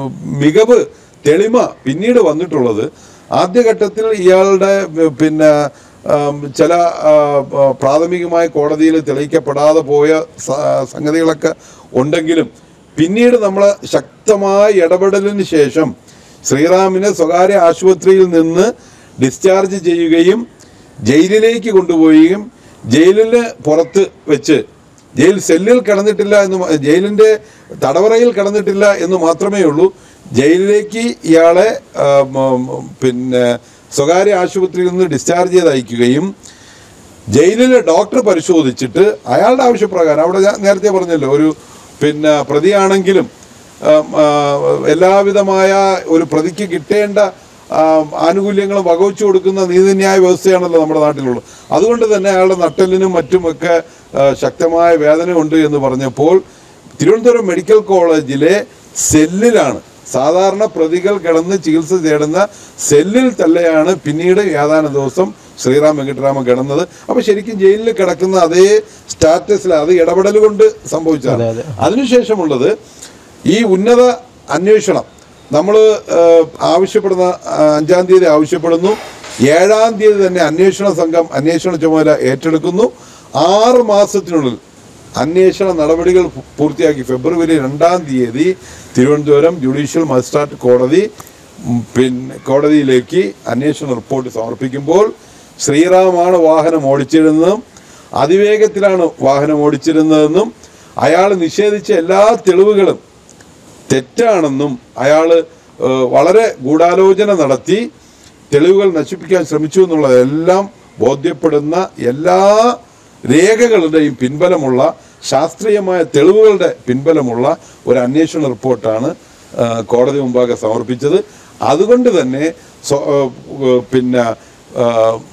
മികവ് തെളിമ പിന്നീട് വന്നിട്ടുള്ളത് ആദ്യഘട്ടത്തിൽ ഇയാളുടെ ഏർ, പിന്നെ ആം, ചില ആ, ആ, പ്രാഥമികമായി കോടതിയിൽ തെളിയിക്കപ്പെടാതെ പോയ സ- സംഗതികളൊക്കെ ഉണ്ടെങ്കിലും പിന്നീട് നമ്മൾ ശക്തമായ ഇടപെടലിന് ശേഷം ശ്രീറാമിനെ സ്വകാര്യ ആശുപത്രിയിൽ നിന്ന് ഡിസ്ചാർജ് ചെയ്യുകയും ജയിലിലേക്ക് കൊണ്ടുപോവുകയും ജയിലിന് പുറത്ത് വെച്ച് ജയിൽ സെല്ലിൽ കിടന്നിട്ടില്ല എന്ന് മ- ജയിലിന്റെ തടവറയിൽ കിടന്നിട്ടില്ല എന്ന് മാത്രമേ ഉള്ളൂ ജയിലിലേക്ക് ഇയാളെ ആ, മ- മ- പിന്നെ സ്വകാര്യ ആശുപത്രിയിൽ നിന്ന് ഡിസ്ചാർജ് ചെയ്ത് അയക്കുകയും ജയിലിലെ ഡോക്ടർ പരിശോധിച്ചിട്ട് അയാളുടെ ആവശ്യപ്രകാരം അവിടെ ഞാൻ നേരത്തെ പറഞ്ഞല്ലോ ഒരു പിന്നെ പ്രതിയാണെങ്കിലും ആം, ആ, എല്ലാവിധമായ ഒരു പ്രതിക്ക് കിട്ടേണ്ട ആ, ആനുകൂല്യങ്ങളും വകവച്ചു കൊടുക്കുന്ന നീതിന്യായ വ്യവസ്ഥയാണല്ലോ നമ്മുടെ നാട്ടിലുള്ളത് അതുകൊണ്ട് തന്നെ അയാളുടെ നട്ടലിനും മറ്റുമൊക്കെ ആ, ശക്തമായ വേദന ഉണ്ട് എന്ന് പറഞ്ഞപ്പോൾ തിരുവനന്തപുരം മെഡിക്കൽ കോളേജിലെ സെല്ലിലാണ് സാധാരണ പ്രതികൾ കിടന്ന് ചികിത്സ തേടുന്ന സെല്ലിൽ തന്നെയാണ് പിന്നീട് ഏതാനും ദിവസം ശ്രീറാം വെങ്കിട്ടരാമൻ കിടന്നത് അപ്പൊ ശരിക്കും ജയിലിൽ കിടക്കുന്ന അതേ സ്റ്റാറ്റസിൽ അത് ഇടപെടൽ കൊണ്ട് സംഭവിച്ചതാണ് അതെ, അതിനുശേഷമുള്ളത് ഈ ഉന്നത അന്വേഷണം നമ്മൾ ആവശ്യപ്പെടുന്ന ആ, അഞ്ചാം തീയതി ആവശ്യപ്പെടുന്നു ഏഴാം തീയതി തന്നെ അന്വേഷണ സംഘം അന്വേഷണ ചുമതല ഏറ്റെടുക്കുന്നു ആറ് മാസത്തിനുള്ളിൽ അന്വേഷണ നടപടികൾ പൂ- പൂർത്തിയാക്കി ഫെബ്രുവരി രണ്ടാം തീയതി തിരുവനന്തപുരം ജുഡീഷ്യൽ മജിസ്ട്രേറ്റ് കോടതി ഉം, പിന്നെ കോടതിയിലേക്ക് അന്വേഷണ റിപ്പോർട്ട് സമർപ്പിക്കുമ്പോൾ ശ്രീറാമാണ് വാഹനം ഓടിച്ചിരുന്നതും അതിവേഗത്തിലാണ് വാഹനം ഓടിച്ചിരുന്നതെന്നും അയാൾ നിഷേധിച്ച എല്ലാ തെളിവുകളും തെറ്റാണെന്നും അയാൾ വളരെ ഗൂഢാലോചന നടത്തി തെളിവുകൾ നശിപ്പിക്കാൻ ശ്രമിച്ചു എന്നുള്ളതെല്ലാം ബോധ്യപ്പെടുന്ന എല്ലാ രേഖകളുടെയും പിൻബലമുള്ള ശാസ്ത്രീയമായ തെളിവുകളുടെ പിൻബലമുള്ള ഒരു അന്വേഷണ റിപ്പോർട്ടാണ് ആ, കോടതി മുമ്പാകെ സമർപ്പിച്ചത് അതുകൊണ്ട് തന്നെ സ്വ- ആ, പിന്നെ ആ,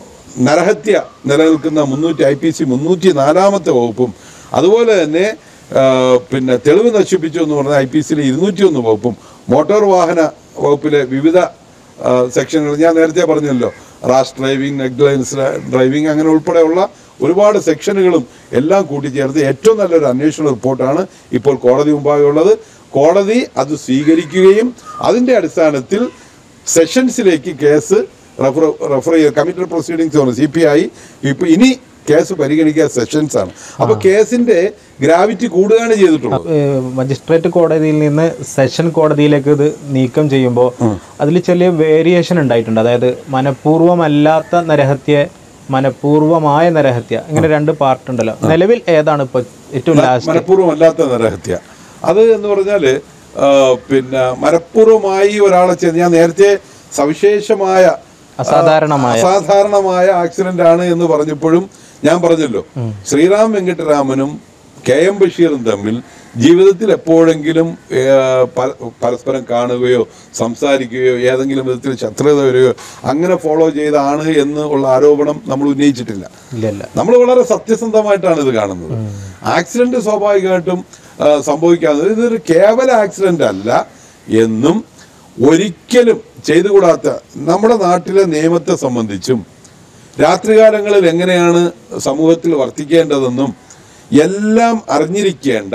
നരഹത്യ നിലനിൽക്കുന്ന മുന്നൂറ്റി ഐ പി സി മുന്നൂറ്റി നാലാമത്തെ വകുപ്പും അതുപോലെ തന്നെ ആ, പിന്നെ തെളിവ് നശിപ്പിച്ചു എന്ന് പറഞ്ഞ ഐ പി സിയിലെ ഇരുന്നൂറ്റി ഒന്ന് വകുപ്പും മോട്ടോർ വാഹന വകുപ്പിലെ വിവിധ ആ, സെക്ഷനുകൾ ഞാൻ നേരത്തെ പറഞ്ഞല്ലോ റാഷ് ഡ്രൈവിംഗ് നെഗ്ലൻസ് ഡ്രൈവിംഗ് അങ്ങനെ ഉൾപ്പെടെയുള്ള ഒരുപാട് സെക്ഷനുകളും എല്ലാം കൂട്ടിച്ചേർത്ത് ഏറ്റവും നല്ലൊരു അന്വേഷണ റിപ്പോർട്ടാണ് ഇപ്പോൾ കോടതി മുമ്പാകെ ഉള്ളത് കോടതി അത് സ്വീകരിക്കുകയും അതിൻ്റെ അടിസ്ഥാനത്തിൽ സെഷൻസിലേക്ക് കേസ് റെഫർ റെഫർ ചെയ്യുക കമ്മിറ്റഡ് പ്രൊസീഡിങ്സ് ആണ് സി പി ഐ ഇപ്പൊ ഇനി കേസ് പരിഗണിക്കുക സെഷൻസ് ആണ് അപ്പൊ കേസിന്റെ ഗ്രാവിറ്റി കൂടുകയാണ് ചെയ്തിട്ടുള്ളത് ഏഹ് മജിസ്ട്രേറ്റ് കോടതിയിൽ നിന്ന് സെഷൻ കോടതിയിലേക്ക് ഇത് നീക്കം ചെയ്യുമ്പോൾ അതിൽ ചെറിയ വേരിയേഷൻ ഉണ്ടായിട്ടുണ്ട് അതായത് മനഃപൂർവ്വമല്ലാത്ത നരഹത്യ മനഃപൂർവമായ നരഹത്യ ഇങ്ങനെ രണ്ട് പാർട്ട് ഉണ്ടല്ലോ നിലവിൽ ഏതാണ് ഇപ്പോൾ ഏറ്റവും ലാസ്റ്റ് മനഃപൂർവ്വമല്ലാത്ത നരഹത്യ അത് എന്ന് പറഞ്ഞാല് ആ, പിന്നെ മനഃപൂർവ്വമായി ഒരാളെ ചെയ്ത് ഞാൻ നേരത്തെ സവിശേഷമായ അസാധാരണമായ അസാധാരണമായ ആക്സിഡന്റ് ആണ് എന്ന് പറഞ്ഞപ്പോഴും ഞാൻ പറഞ്ഞല്ലോ ശ്രീറാം വെങ്കിട്ടരാമനും കെ എം ബഷീറും തമ്മിൽ ജീവിതത്തിൽ എപ്പോഴെങ്കിലും ഏ, പര- പരസ്പരം കാണുകയോ സംസാരിക്കുകയോ ഏതെങ്കിലും വിധത്തിൽ ശത്രുത വരികയോ അങ്ങനെ ഫോളോ ചെയ്താണ് എന്ന് ഉള്ള ആരോപണം നമ്മൾ ഉന്നയിച്ചിട്ടില്ല ഇല്ല ഇല്ല നമ്മൾ വളരെ സത്യസന്ധമായിട്ടാണ് ഇത് കാണുന്നത് ആക്സിഡന്റ് സ്വാഭാവികമായിട്ടും ആ, സംഭവിക്കാവുന്നത് ഇതൊരു കേവല ആക്സിഡന്റ് അല്ല എന്നും ഒരിക്കലും ചെയ്തുകൂടാത്ത നമ്മുടെ നാട്ടിലെ നിയമത്തെ സംബന്ധിച്ചും രാത്രികാലങ്ങളിൽ എങ്ങനെയാണ് സമൂഹത്തിൽ വർത്തിക്കേണ്ടതെന്നും എല്ലാം അറിഞ്ഞിരിക്കേണ്ട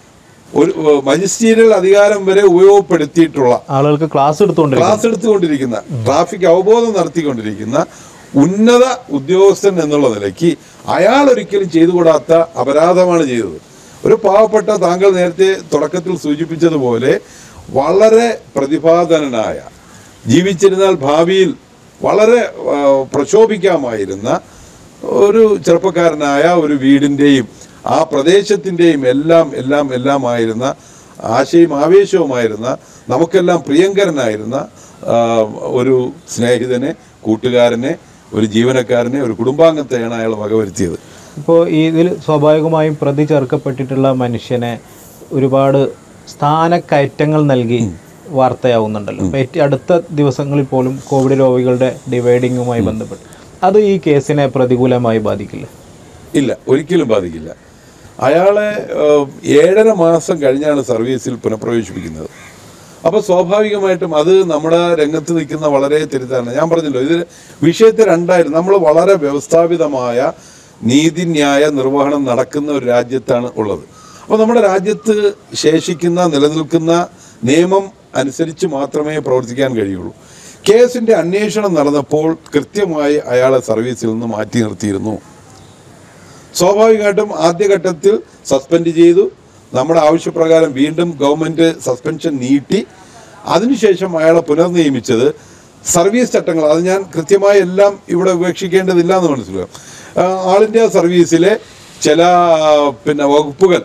ഒരു മജിസ്റ്റീരിയൽ അധികാരം വരെ ഉപയോഗപ്പെടുത്തിയിട്ടുള്ള ആളുകൾക്ക് ക്ലാസ് എടുത്തുകൊണ്ടിരിക്കും ക്ലാസ് എടുത്തുകൊണ്ടിരിക്കുന്ന ട്രാഫിക് അവബോധം നടത്തിക്കൊണ്ടിരിക്കുന്ന ഉന്നത ഉദ്യോഗസ്ഥൻ എന്നുള്ള നിലയ്ക്ക് അയാൾ ഒരിക്കലും ചെയ്തുകൂടാത്ത അപരാധമാണ് ചെയ്തത് ഒരു പാവപ്പെട്ട താങ്കൾ നേരത്തെ തുടക്കത്തിൽ സൂചിപ്പിച്ചതുപോലെ വളരെ പ്രതിഭാധനനായ ജീവിച്ചിരുന്നാൽ ഭാവിയിൽ വളരെ ആ, പ്രക്ഷോഭിക്കാമായിരുന്ന ഒരു ചെറുപ്പക്കാരനായ ഒരു വീടിൻ്റെയും ആ പ്രദേശത്തിൻ്റെയും എല്ലാം എല്ലാം എല്ലാമായിരുന്ന ആശയും ആവേശവുമായിരുന്ന നമുക്കെല്ലാം പ്രിയങ്കരനായിരുന്ന ആ, ഒരു സ്നേഹിതനെ കൂട്ടുകാരനെ ഒരു ജീവനക്കാരനെ ഒരു കുടുംബാംഗത്തെയാണ് അയാൾ വകവരുത്തിയത് ഇപ്പോൾ ഇതിൽ സ്വാഭാവികമായും പ്രതി ചേർക്കപ്പെട്ടിട്ടുള്ള മനുഷ്യനെ ഒരുപാട് സ്ഥാനക്കയറ്റങ്ങൾ നൽകി വാർത്തയാവുന്നുണ്ടല്ലോ ഇപ്പൊ ഏറ്റവും അടുത്ത ദിവസങ്ങളിൽ പോലും കോവിഡ് രോഗികളുടെ ഡിവൈഡിങ്ങുമായി ബന്ധപ്പെട്ട് അത് ഈ കേസിനെ പ്രതികൂലമായി ബാധിക്കില്ല ഇല്ല ഒരിക്കലും ബാധിക്കില്ല അയാളെ ആ, ഏഴര മാസം കഴിഞ്ഞാണ് സർവീസിൽ പുനഃപ്രവേശിപ്പിക്കുന്നത് അപ്പോൾ സ്വാഭാവികമായിട്ടും അത് നമ്മുടെ രംഗത്ത് നിൽക്കുന്ന വളരെ തെറ്റിദ്ധാരണ ഞാൻ പറഞ്ഞല്ലോ ഇത് വിഷയത്തെ രണ്ടായിരുന്നു നമ്മൾ വളരെ വ്യവസ്ഥാപിതമായ നീതിന്യായ നിർവഹണം നടക്കുന്ന ഒരു രാജ്യത്താണ് ഉള്ളത് അപ്പോൾ നമ്മുടെ രാജ്യത്ത് ശേഷിക്കുന്ന നിലനിൽക്കുന്ന നിയമം അനുസരിച്ച് മാത്രമേ പ്രവർത്തിക്കാൻ കഴിയുള്ളൂ കേസിന്റെ അന്വേഷണം നടന്നപ്പോൾ കൃത്യമായി അയാളെ സർവീസിൽ നിന്ന് മാറ്റി നിർത്തിയിരുന്നു സ്വാഭാവികമായിട്ടും ആദ്യഘട്ടത്തിൽ സസ്പെൻഡ് ചെയ്തു നമ്മുടെ ആവശ്യപ്രകാരം വീണ്ടും ഗവൺമെന്റ് സസ്പെൻഷൻ നീട്ടി അതിനുശേഷം അയാളെ പുനർനിയമിച്ചത് സർവീസ് ചട്ടങ്ങൾ അത് ഞാൻ കൃത്യമായി എല്ലാം ഇവിടെ ഉപേക്ഷിക്കേണ്ടതില്ല എന്ന് മനസ്സിലാക്കാം ആ, ആൾ ഇന്ത്യ സർവീസിലെ ചില ആ, പിന്നെ വകുപ്പുകൾ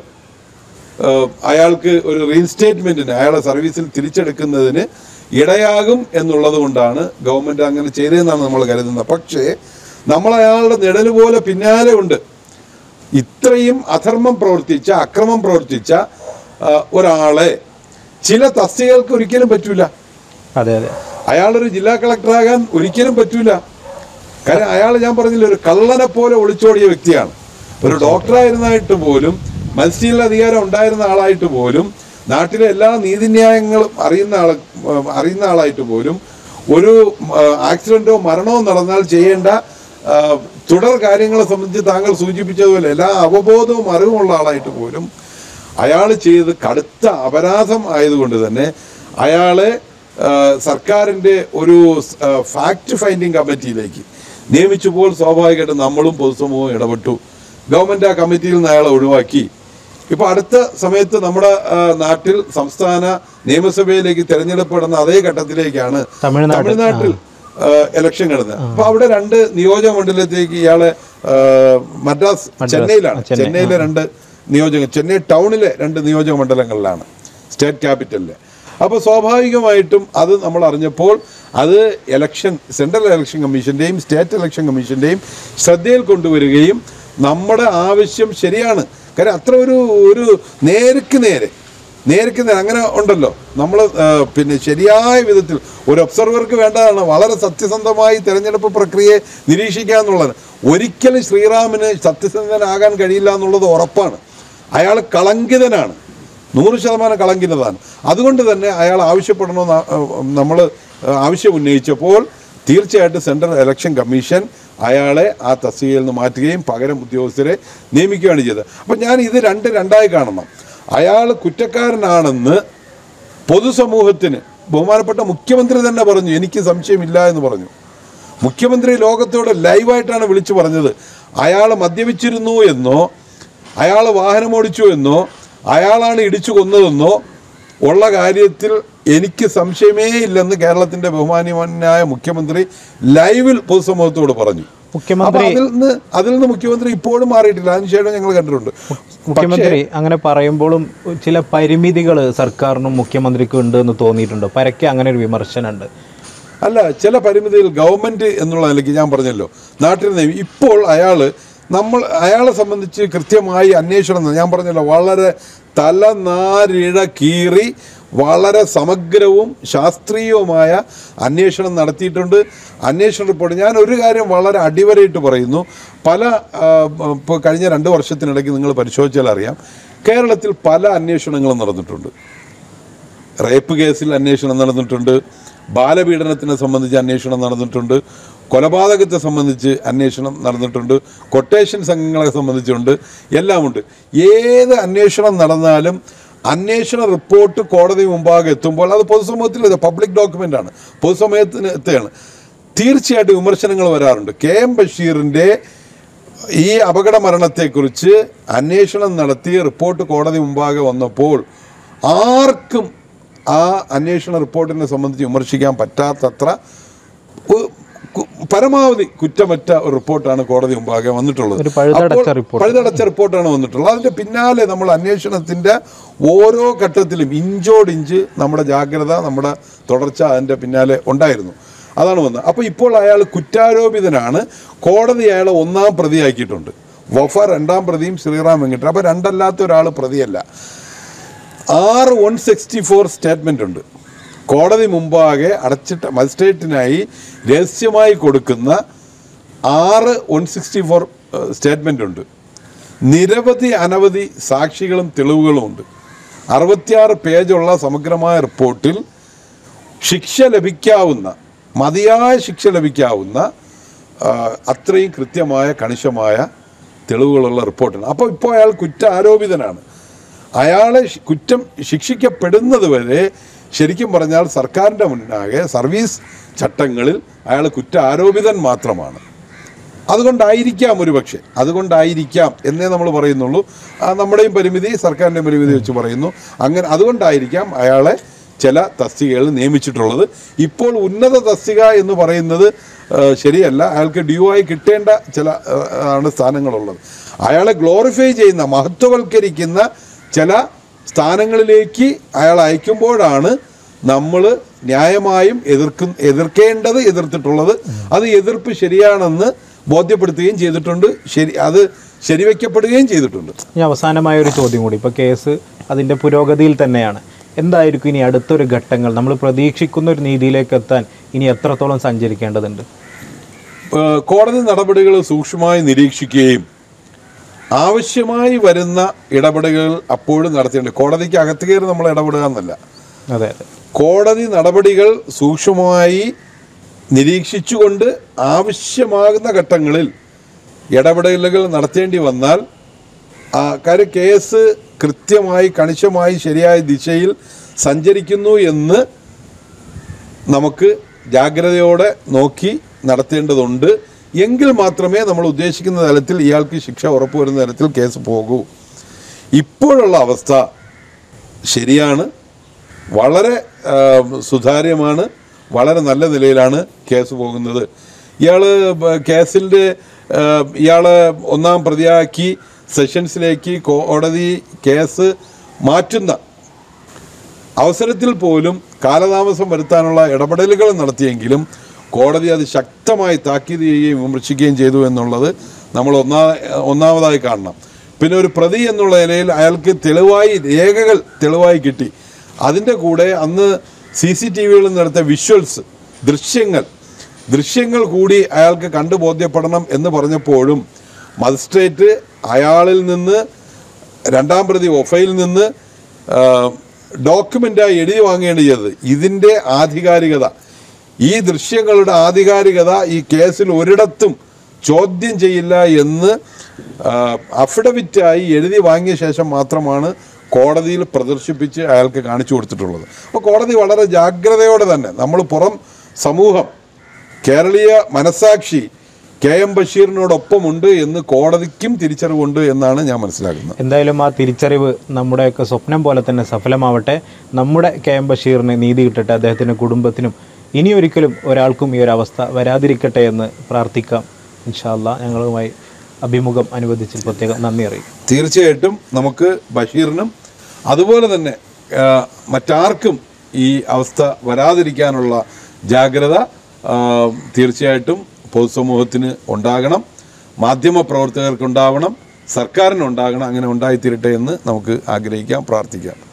ആ, അയാൾക്ക് ഒരു റീഇൻസ്റ്റേറ്റ്മെന്റിന് അയാളെ സർവീസിൽ തിരിച്ചെടുക്കുന്നതിന് ഇടയാകും എന്നുള്ളത് കൊണ്ടാണ് ഗവൺമെന്റ് അങ്ങനെ ചെയ്തതെന്നാണ് നമ്മൾ കരുതുന്നത് പക്ഷേ നമ്മൾ അയാളുടെ നിഴല് പോലെ പിന്നാലെ ഉണ്ട് ഇത്രയും അധർമ്മം പ്രവർത്തിച്ച അക്രമം പ്രവർത്തിച്ച ആ, ഒരാളെ ചില തസ്തികൾക്ക് ഒരിക്കലും പറ്റൂല അതെ അതെ അയാളൊരു ജില്ലാ കളക്ടറാകാൻ ഒരിക്കലും പറ്റൂല കാരണം അയാൾ ഞാൻ പറഞ്ഞില്ല ഒരു കള്ളനെ പോലെ ഒളിച്ചോടിയ വ്യക്തിയാണ് ഒരു ഡോക്ടറായിരുന്നായിട്ട് പോലും മത്സ്യീല അധികാരം ഉണ്ടായിരുന്ന ആളായിട്ട് പോലും നാട്ടിലെ എല്ലാ നീതിന്യായങ്ങളും അറിയുന്ന ആൾ അറിയുന്ന ആളായിട്ട് പോലും ഒരു ആ, ആക്സിഡന്റോ മരണമോ നടന്നാൽ ചെയ്യേണ്ട ആ, തുടർ കാര്യങ്ങളെ സംബന്ധിച്ച് താങ്കൾ സൂചിപ്പിച്ചതുപോലെ എല്ലാ അവബോധവും അറിവുമുള്ള ആളായിട്ട് പോലും അയാൾ ചെയ്ത് കടുത്ത അപരാധം ആയതുകൊണ്ട് തന്നെ അയാളെ ആ, സർക്കാരിൻ്റെ ഒരു ഫാക്ട് ഫൈൻഡിങ് കമ്മിറ്റിയിലേക്ക് നിയമിച്ചപ്പോൾ സ്വാഭാവികമായിട്ടും നമ്മളും പൊതുസമൂഹവും ഇടപെട്ടു ഗവൺമെന്റ് ആ കമ്മിറ്റിയിൽ നിന്ന് അയാളെ ഒഴിവാക്കി ഇപ്പൊ അടുത്ത സമയത്ത് നമ്മുടെ ആ, നാട്ടിൽ സംസ്ഥാന നിയമസഭയിലേക്ക് തിരഞ്ഞെടുപ്പെടുന്ന അതേ ഘട്ടത്തിലേക്കാണ് തമിഴ്നാട്. തമിഴ്നാട്ടിൽ ഇലക്ഷൻ കിടന്നത് അപ്പൊ അവിടെ രണ്ട് നിയോജക മണ്ഡലത്തിലേക്ക് ഇയാളെ ആ, മദ്രാസ് ചെന്നൈയിലാണ് ചെന്നൈയിലെ രണ്ട് നിയോജക ചെന്നൈ ടൗണിലെ രണ്ട് നിയോജക മണ്ഡലങ്ങളിലാണ് സ്റ്റേറ്റ് ക്യാപിറ്റലിലെ അപ്പോൾ സ്വാഭാവികമായിട്ടും അത് നമ്മൾ അറിഞ്ഞപ്പോൾ അത് ഇലക്ഷൻ സെൻട്രൽ ഇലക്ഷൻ കമ്മീഷൻ്റെയും സ്റ്റേറ്റ് ഇലക്ഷൻ കമ്മീഷൻ്റെയും ശ്രദ്ധയിൽ കൊണ്ടുവരികയും നമ്മുടെ ആവശ്യം ശരിയാണ് കാര്യം അത്ര ഒരു ഒരു നേർക്ക് നേരെ നേർക്ക് നേരെ അങ്ങനെ ഉണ്ടല്ലോ നമ്മൾ പിന്നെ ശരിയായ വിധത്തിൽ ഒരു ഒബ്സർവർക്ക് വേണ്ടതാണ് വളരെ സത്യസന്ധമായി തെരഞ്ഞെടുപ്പ് പ്രക്രിയയെ നിരീക്ഷിക്കുക എന്നുള്ളത് ഒരിക്കലും ശ്രീറാമിന് സത്യസന്ധനാകാൻ കഴിയില്ല എന്നുള്ളത് ഉറപ്പാണ് അയാൾ കളങ്കിതനാണ് നൂറ് ശതമാനം കളങ്കിതനാണ് അതുകൊണ്ട് തന്നെ അയാൾ ആവശ്യപ്പെടണമെന്ന് നമ്മൾ ആവശ്യം ഉന്നയിച്ചപ്പോൾ തീർച്ചയായിട്ടും സെൻട്രൽ ഇലക്ഷൻ കമ്മീഷൻ അയാളെ ആ തസ്തികയിൽ നിന്ന് മാറ്റുകയും പകരം ഉദ്യോഗസ്ഥരെ നിയമിക്കുകയാണ് ചെയ്തത് അപ്പം ഞാൻ ഇത് രണ്ട് രണ്ടായി കാണണം അയാൾ കുറ്റക്കാരനാണെന്ന് പൊതുസമൂഹത്തിന് ബഹുമാനപ്പെട്ട മുഖ്യമന്ത്രി തന്നെ പറഞ്ഞു എനിക്ക് സംശയമില്ല എന്ന് പറഞ്ഞു മുഖ്യമന്ത്രി ലോകത്തോട് ലൈവായിട്ടാണ് വിളിച്ചു പറഞ്ഞത് അയാൾ മദ്യപിച്ചിരുന്നു എന്നോ അയാൾ വാഹനമോടിച്ചു എന്നോ അയാളാണ് ഇടിച്ചു കൊന്നതെന്നോ ഉള്ള കാര്യത്തിൽ എനിക്ക് സംശയമേ ഇല്ലെന്ന് കേരളത്തിന്റെ ബഹുമാന്യനായ മുഖ്യമന്ത്രി ലൈവിൽ പൊതുസമൂഹത്തോട് പറഞ്ഞു അപ്പൊ മുഖ്യമന്ത്രി അതിൽ നിന്ന് അതിൽ നിന്ന് മുഖ്യമന്ത്രി ഇപ്പോഴും മാറിയിട്ടില്ല അതിനുശേഷം ഞങ്ങൾ കണ്ടിട്ടുണ്ട് മുഖ്യമന്ത്രി അങ്ങനെ പറയുമ്പോഴും ചില പരിമിതികൾ സർക്കാരിനും മുഖ്യമന്ത്രിക്കും ഉണ്ട് എന്ന് തോന്നിയിട്ടുണ്ട് പരക്കെ അങ്ങനെ ഒരു വിമർശനമുണ്ട് അല്ല ചില പരിമിതികൾ ഗവൺമെന്റ് എന്നുള്ള നിലയ്ക്ക് ഞാൻ പറഞ്ഞല്ലോ നാട്ടിൽ നിന്ന് ഇപ്പോൾ അയാൾ നമ്മൾ അയാളെ സംബന്ധിച്ച് കൃത്യമായി അന്വേഷണം നട- ഞാൻ പറഞ്ഞല്ലോ വളരെ തലനാരിഴ കീറി വളരെ സമഗ്രവും ശാസ്ത്രീയവുമായ അന്വേഷണം നടത്തിയിട്ടുണ്ട് അന്വേഷണ റിപ്പോർട്ട് ഞാൻ ഒരു കാര്യം വളരെ അടിവരയിട്ട് പറയുന്നു പല ഇപ്പോൾ കഴിഞ്ഞ രണ്ട് വർഷത്തിനിടയ്ക്ക് നിങ്ങൾ പരിശോധിച്ചാൽ അറിയാം കേരളത്തിൽ പല അന്വേഷണങ്ങളും നടന്നിട്ടുണ്ട് റേപ്പ് കേസിൽ അന്വേഷണം നടന്നിട്ടുണ്ട് ബാലപീഡനത്തിനെ സംബന്ധിച്ച് അന്വേഷണം നടന്നിട്ടുണ്ട് കൊലപാതകത്തെ സംബന്ധിച്ച് അന്വേഷണം നടന്നിട്ടുണ്ട് കൊട്ടേഷൻ സംഘങ്ങളെ സംബന്ധിച്ചുണ്ട് എല്ലാമുണ്ട് ഏത് അന്വേഷണം നടന്നാലും അന്വേഷണ റിപ്പോർട്ട് കോടതി മുമ്പാകെ എത്തുമ്പോൾ അത് പൊതുസമൂഹത്തിൽ പബ്ലിക് ഡോക്യുമെൻ്റ് ആണ് പൊതുസമൂഹത്തിന് എത്തുകയാണ് തീർച്ചയായിട്ടും വിമർശനങ്ങൾ വരാറുണ്ട് കെ എം ബഷീറിൻ്റെ ഈ അപകട മരണത്തെക്കുറിച്ച് അന്വേഷണം നടത്തി റിപ്പോർട്ട് കോടതി മുമ്പാകെ വന്നപ്പോൾ ആർക്കും ആ അന്വേഷണ റിപ്പോർട്ടിനെ സംബന്ധിച്ച് വിമർശിക്കാൻ പറ്റാത്തത്ര ഉ- കു- പരമാവധി കുറ്റമറ്റ ഒരു റിപ്പോർട്ടാണ് കോടതി മുമ്പാകെ വന്നിട്ടുള്ളത് ഒരു പഴുതടച്ച അപ്പോൾ റിപ്പോർട്ട്. പഴുതടച്ച റിപ്പോർട്ടാണ് വന്നിട്ടുള്ളത് അതിന്റെ പിന്നാലെ നമ്മൾ അന്വേഷണത്തിന്റെ ഓരോ ഘട്ടത്തിലും ഇഞ്ചോടിഞ്ച് നമ്മുടെ ജാഗ്രത നമ്മുടെ തുടർച്ച അതിന്റെ പിന്നാലെ ഉണ്ടായിരുന്നു അതാണ് വന്നത് അപ്പോൾ ഇപ്പോൾ അയാൾ കുറ്റാരോപിതനാണ് കോടതി അയാളെ ഒന്നാം പ്രതിയാക്കിയിട്ടുണ്ട് വഫ രണ്ടാം പ്രതിയും ശ്രീറാം വെങ്കിട്ടൻ അപ്പോൾ രണ്ടല്ലാത്ത ഒരാൾ പ്രതിയല്ല ആറ് വൺ സിക്സ്റ്റി ഫോർ സ്റ്റേറ്റ്മെൻ്റ് ഉണ്ട് കോടതി മുമ്പാകെ അടച്ചിട്ട മജിസ്ട്രേറ്റിനായി രഹസ്യമായി കൊടുക്കുന്ന ആറ് വൺ സിക്സ്റ്റി ഫോർ സ്റ്റേറ്റ്മെൻ്റ് ഉണ്ട് നിരവധി അനവധി സാക്ഷികളും തെളിവുകളും ഉണ്ട് അറുപത്തിയാറ് പേജുള്ള സമഗ്രമായ റിപ്പോർട്ടിൽ ശിക്ഷ ലഭിക്കാവുന്ന മതിയായ ശിക്ഷ ലഭിക്കാവുന്ന ആ, അത്രയും കൃത്യമായ കണിശമായ തെളിവുകളുള്ള റിപ്പോർട്ടാണ് അപ്പോൾ ഇപ്പോൾ അയാൾ കുറ്റാരോപിതനാണ് അയാളെ ശി- കുറ്റം ശിക്ഷിക്കപ്പെടുന്നത് വരെ ശരിക്കും പറഞ്ഞാൽ സർക്കാരിൻ്റെ മുന്നാകെ സർവീസ് ചട്ടങ്ങളിൽ അയാൾ കുറ്റാരോപിതൻ മാത്രമാണ് അതുകൊണ്ടായിരിക്കാം ഒരു പക്ഷേ അതുകൊണ്ടായിരിക്കാം എന്നേ നമ്മൾ പറയുന്നുള്ളൂ ആ, നമ്മുടെയും പരിമിതി സർക്കാരിൻ്റെയും പരിമിതി വെച്ച് പറയുന്നു അങ്ങനെ അതുകൊണ്ടായിരിക്കാം അയാളെ ചില തസ്തികകളിൽ നിയമിച്ചിട്ടുള്ളത് ഇപ്പോൾ ഉന്നത തസ്തിക എന്ന് പറയുന്നത് ആ, ശരിയല്ല അയാൾക്ക് ഡ്യൂ ആയി കിട്ടേണ്ട ചില ആ, ആണ് സ്ഥാനങ്ങളുള്ളത് അയാളെ ഗ്ലോറിഫൈ ചെയ്യുന്ന മഹത്വവൽക്കരിക്കുന്ന ചില സ്ഥാനങ്ങളിലേക്ക് അയാൾ അയക്കുമ്പോഴാണ് നമ്മൾ ന്യായമായും എതിർക്കും എതിർക്കേണ്ടത് എതിർത്തിട്ടുള്ളത് അത് എതിർപ്പ് ശരിയാണെന്ന് ബോധ്യപ്പെടുത്തുകയും ചെയ്തിട്ടുണ്ട് ശരി അത് ശരിവെക്കപ്പെടുകയും ചെയ്തിട്ടുണ്ട് ഇനി അവസാനമായ ഒരു ചോദ്യം കൂടി ഇപ്പോൾ കേസ് അതിൻ്റെ പുരോഗതിയിൽ തന്നെയാണ് എന്തായിരിക്കും ഇനി അടുത്തൊരു ഘട്ടങ്ങൾ നമ്മൾ പ്രതീക്ഷിക്കുന്ന ഒരു നീതിയിലേക്ക് എത്താൻ ഇനി എത്രത്തോളം സഞ്ചരിക്കേണ്ടതുണ്ട് ഏഹ് കോടതി നടപടികൾ സൂക്ഷ്മമായി നിരീക്ഷിക്കുകയും ആവശ്യമായി വരുന്ന ഇടപെടലുകൾ അപ്പോഴും നടത്തേണ്ടത് കോടതിക്ക് അകത്ത് കയറി നമ്മൾ ഇടപെടുക എന്നല്ല അതെ അതെ കോടതി നടപടികൾ സൂക്ഷ്മമായി നിരീക്ഷിച്ചുകൊണ്ട് ആവശ്യമാകുന്ന ഘട്ടങ്ങളിൽ ഇടപെടലുകൾ നടത്തേണ്ടി വന്നാൽ ആ കാര്യം കേസ് കൃത്യമായി കണിശമായി ശരിയായ ദിശയിൽ സഞ്ചരിക്കുന്നു എന്ന് നമുക്ക് ജാഗ്രതയോടെ നോക്കി നടത്തേണ്ടതുണ്ട് എങ്കിൽ മാത്രമേ നമ്മൾ ഉദ്ദേശിക്കുന്ന തലത്തിൽ ഇയാൾക്ക് ശിക്ഷ ഉറപ്പുവരുന്ന തരത്തിൽ കേസ് പോകൂ ഇപ്പോഴുള്ള അവസ്ഥ ശരിയാണ് വളരെ ആ, സുതാര്യമാണ് വളരെ നല്ല നിലയിലാണ് കേസ് പോകുന്നത് ഇയാൾ കേസിൻ്റെ ഇയാളെ ഒന്നാം പ്രതിയാക്കി സെഷൻസിലേക്ക് കോടതി കേസ് മാറ്റുന്ന അവസരത്തിൽ പോലും കാലതാമസം വരുത്താനുള്ള ഇടപെടലുകൾ നടത്തിയെങ്കിലും കോടതി അത് ശക്തമായി താക്കീത് ചെയ്യുകയും വിമർശിക്കുകയും ചെയ്തു എന്നുള്ളത് നമ്മൾ ഒന്നാ ഒന്നാമതായി കാണണം പിന്നെ ഒരു പ്രതി എന്നുള്ള നിലയിൽ അയാൾക്ക് തെളിവായി രേഖകൾ തെളിവായി കിട്ടി അതിൻ്റെ കൂടെ അന്ന് സി സി ടി വികളിൽ നടത്തിയ വിഷ്വൽസ് ദൃശ്യങ്ങൾ ദൃശ്യങ്ങൾ കൂടി അയാൾക്ക് കണ്ടു ബോധ്യപ്പെടണം എന്ന് പറഞ്ഞപ്പോഴും മജിസ്ട്രേറ്റ് അയാളിൽ നിന്ന് രണ്ടാം പ്രതി ഒഫയിൽ നിന്ന് ഡോക്യുമെൻ്റായി എഴുതി വാങ്ങേണ്ടി ചെയ്തത് ഇതിൻ്റെ ആധികാരികത ഈ ദൃശ്യങ്ങളുടെ ആധികാരികത ഈ കേസിൽ ഒരിടത്തും ചോദ്യം ചെയ്യില്ല എന്ന് ആ, അഫിഡവിറ്റായി എഴുതി വാങ്ങിയ ശേഷം മാത്രമാണ് കോടതിയിൽ പ്രദർശിപ്പിച്ച് അയാൾക്ക് കാണിച്ചു കൊടുത്തിട്ടുള്ളത് അപ്പോൾ കോടതി വളരെ ജാഗ്രതയോടെ തന്നെ നമ്മൾ പുറം സമൂഹം കേരളീയ മനസാക്ഷി കെ എം ബഷീറിനോടൊപ്പമുണ്ട് എന്ന് കോടതിക്കും തിരിച്ചറിവുണ്ട് എന്നാണ് ഞാൻ മനസ്സിലാക്കുന്നത് എന്തായാലും ആ തിരിച്ചറിവ് നമ്മുടെയൊക്കെ സ്വപ്നം പോലെ തന്നെ സഫലമാവട്ടെ നമ്മുടെ കെ എം ബഷീറിന് നീതി കിട്ടട്ടെ അദ്ദേഹത്തിൻ്റെ കുടുംബത്തിനും ഇനിയൊരിക്കലും ഒരാൾക്കും ഈ ഒരു അവസ്ഥ വരാതിരിക്കട്ടെ എന്ന് പ്രാർത്ഥിക്കാം ഇൻഷാല്ല ഞങ്ങളുമായി അഭിമുഖം അനുവദിച്ചതിൽ പ്രത്യേകം നന്ദി അറിയിക്കും തീർച്ചയായിട്ടും നമുക്ക് ബഷീറിനും അതുപോലെ തന്നെ ആ, മറ്റാർക്കും ഈ അവസ്ഥ വരാതിരിക്കാനുള്ള ജാഗ്രത ആ, തീർച്ചയായിട്ടും പൊതുസമൂഹത്തിന് ഉണ്ടാകണം മാധ്യമ പ്രവർത്തകർക്കുണ്ടാവണം സർക്കാരിനുണ്ടാകണം അങ്ങനെ ഉണ്ടായിത്തീരട്ടെ എന്ന് നമുക്ക് ആഗ്രഹിക്കാം പ്രാർത്ഥിക്കാം